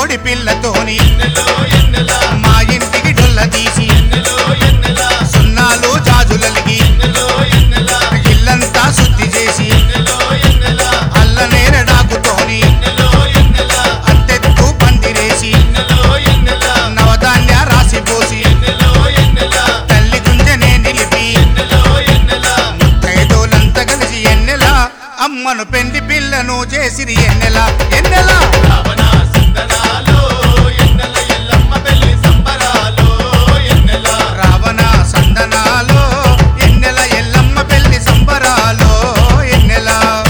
కోడి పిల్లతోని మా ఇంటికి డొల్ల తీసి సున్నాలు జాజులలిగి ఇల్లంతా శుద్ధి చేసి అల్ల నేరడాకుతోని అత్తెత్తు పందిరేసి నవధాన్య రాసి పోసి తల్లి గుంజనే నిలిపి ముత్తైదోలంతా కలిసి ఎన్నెల అమ్మను పెండి పిల్లను చేసిరి ఎన్నెల ఎన్నెల రావణ సందనాలో ఎన్నెల ఎల్లమ్మ పెళ్లి సంబరాలో ఎన్నెల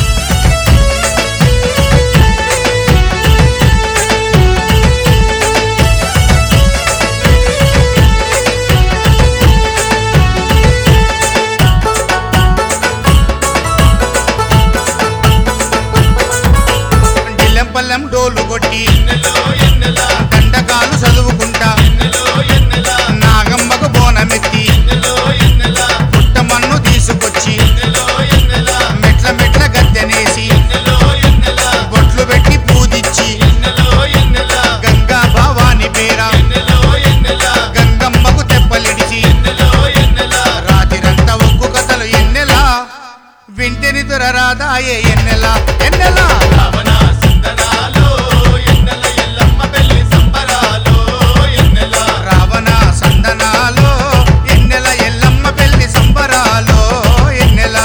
జిల్లెంపల్లెం డోలు కొట్టి దండకాలు చదువుకుంటా నాగమ్మకు బోనమెత్తి పుట్టమన్ను తీసుకొచ్చి మెట్ల మెట్ల గద్దెనేసి బొట్లు పెట్టి పూజిచ్చి గంగా భావాని పేర గంగమ్మకు తెప్పలిడిచి రాతిరంతా ఒక్కు కథలు ఎన్నెలా వింటిని దొరరాదాయే ఎన్నెలా ఎన్నెలా రావణ సందనాలో ఎన్నెల ఎల్లమ్మ పెళ్లి సంబరాలో ఎన్నెలా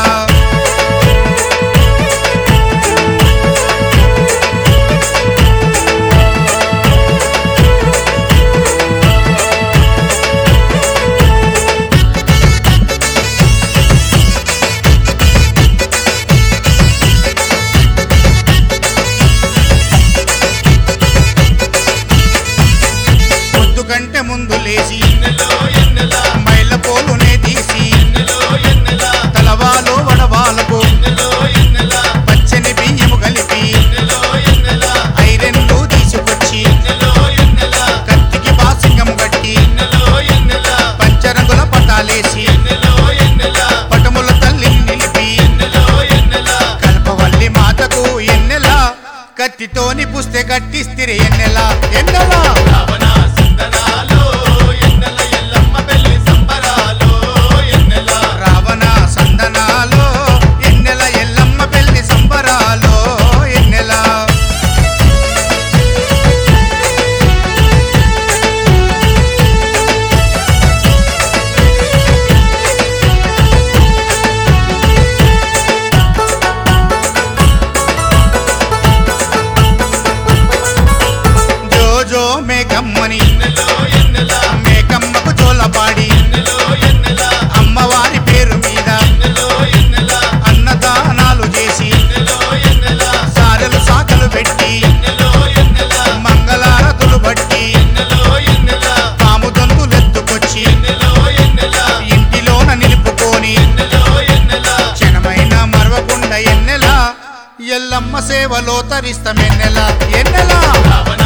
పొద్దు కంటే ముందు లేచి మైల పోలునే తీసి తలవాలో వడవాలకు పచ్చని బియ్యము కలిపి ఐరన్లు తీసుకొచ్చి కత్తికి బాసింగము కట్టి పంచరంగుల పటాలేసి పటముల తల్లిని నిలిపి కల్పవల్లి మాతకు ఎన్నెల కత్తితోని పుస్తే కట్టిస్తిరి ఎన్నెల ఎన్నెల రావణ సందనాలో ఎన్నెల ఎల్లమ్మ పెళ్లి సంబరాలో ఎన్నెల జోజో మేకమ్మని మేకమ్మకు జోలపాడి అమ్మవారి పేరు మీద అన్నదానాలు చేసి సారెలు సాకలు పెట్టి మంగళారతులు బట్టి పాము దొంతులెత్తుకొచ్చి ఇంటిలోన నిలుపుకొని క్షణమైన మరవకుండా ఎన్నెల ఎల్లమ్మ సేవలో తరిస్తమెన్నెల ఎన్నెల రావణ